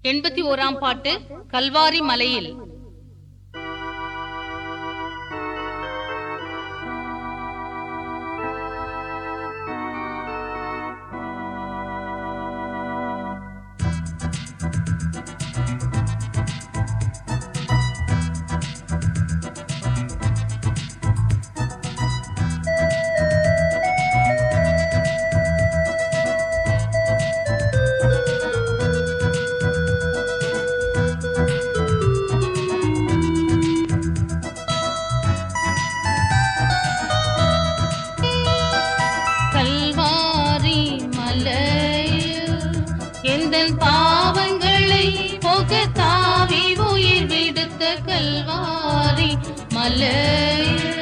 எண்பத்தி ஓராம் பாட்டு கல்வாரி மலையில் கல்வாரி மலையில் எந்தன் பாவங்களை போக தாவி உயிர் விடுத்த கல்வாரி மலையில்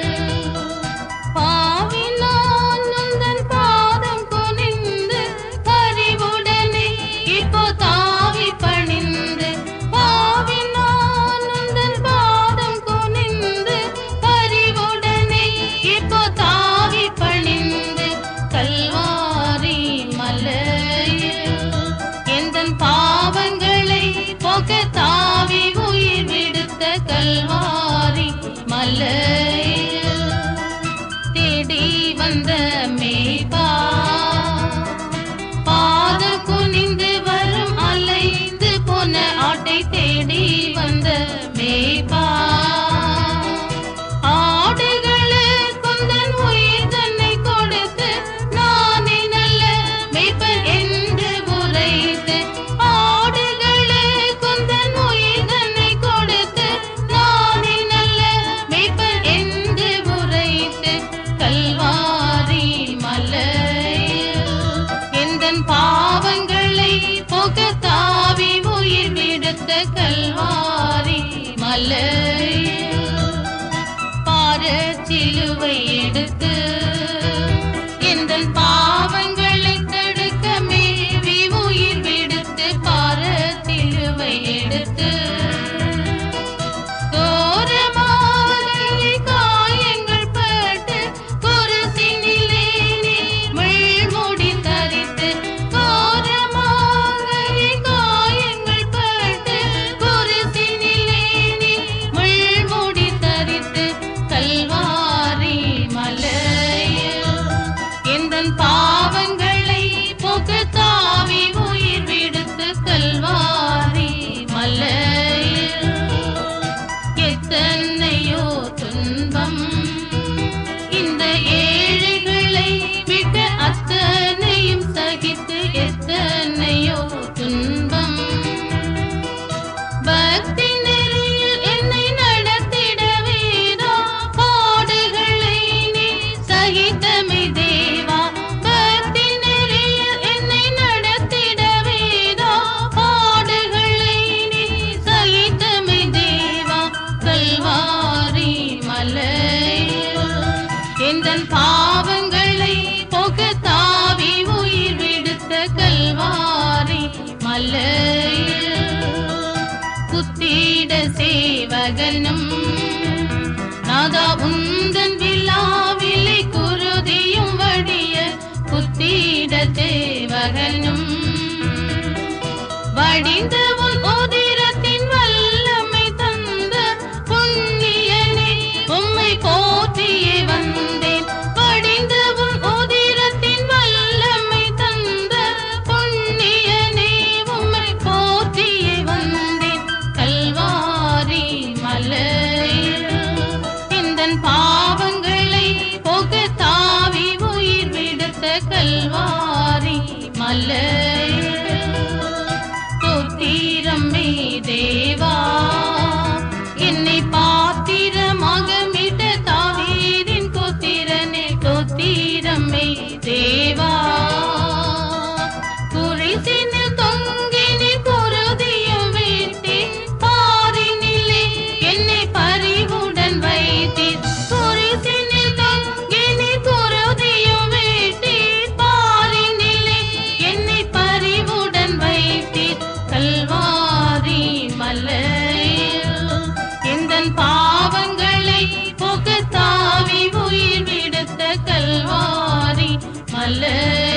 பாவி நான் உந்தன் பாதம் குனிந்து பரிவுடனே இப்போ தாவி பணிந்து பாவி நான் உந்தன் பாதம் குனிந்து பரிவுடனே இப்போ தாவி பணிந்து கல்வாரி மலையில் எந்தன் பாவங்களை போக தாவி உயிர் விடுத்த கல்வாரி மலையில் தேடி வந்த மேபா பாத குனிந்து வரும் அலைந்து போன ஆட்டை தேடி வந்த மேபா ஆடுகளே குந்தன் உயிர் தன்னை கொடுத்து நானே நல்ல மேய்ப்பன் என்று உரைத்து ஆடுகளே குந்தன் உயிர் தன்னை கொடுத்து நானே நல்ல மேய்ப்பன் என்று உரைத்து கல்வாரி மலையில் எந்தன் பாவங்களை போக தாவி உயிர் விடுத்த கல்வாரி மலையில் பாரச்சிலுவை எடுத்து எந்தன் பாவங்களை தடுக்க மேவி உயிர் விடுத்து பாரச்சிலுவை எடுத்து கோரமாலை காயங்கள் பட்டு குருசினிலே நீ முள்முடி தரித்து கோரமாலை காயங்கள் பட்டு குருசினிலே நீ முள்முடி தரித்து கல்வாரி மலையில் எந்தன் பாவங்களை போக்க தாவி உயிர் விடுத்து கல்வாரி மலையில் எத்தனையோ துன்பம் இந்த ஏழைகளை விட அத்தனையும் சகித்து எத்தனையோ துன்பம் பக்தி நெறியில் என்னை நடத்திடவேதா பாடுகளை நீ சகித்தமை தேவா பக்தி நெறியில் என்னை நடத்திடவேதா பாடுகளை நீ சகித்தமை தேவா கல்வாரி மலையில் எந்தன் பாவங்களை போக தாவி உயிர் விடுத்த கல்வாரி மலையில் குத்திட சேவகனும் நாதா உந்தன் விழாவிலை குருதியும் வடிய குத்திட சேவகனும் வடிந்த உன் உதிரத்தின் வல்லமை தந்த புண்ணியனே உம்மை போற்றியே வந்தேன் வடிந்த உன் உதிரத்தின் வல்லமை தந்த புண்ணியனே உம்மை போற்றியே வந்தேன் கல்வாரி மலையில் எந்தன் பாவங்களை போக தாவி உயிர் விடுத்த கல்வாரி மலையில் தோத்திரமே தேவா என்னை பாத்திரமாக மீட்ட தாவீதின் கோத்திரனே தோத்திரமே தேவா குரிசினில் தொங்கினி குருதியும் வீட்டி பாரினிலே என்னை பறிவுடன் வைத்தீர் குரிசினில் தொங்கினி குருதியும் வீட்டி பாரினிலே என்னை பறிவுடன் வைத்தீர் கல்வாரி மலையில் எந்தன் பாவங்களை போக தாவி உயிர் விடுத்த கல்வாரி மலை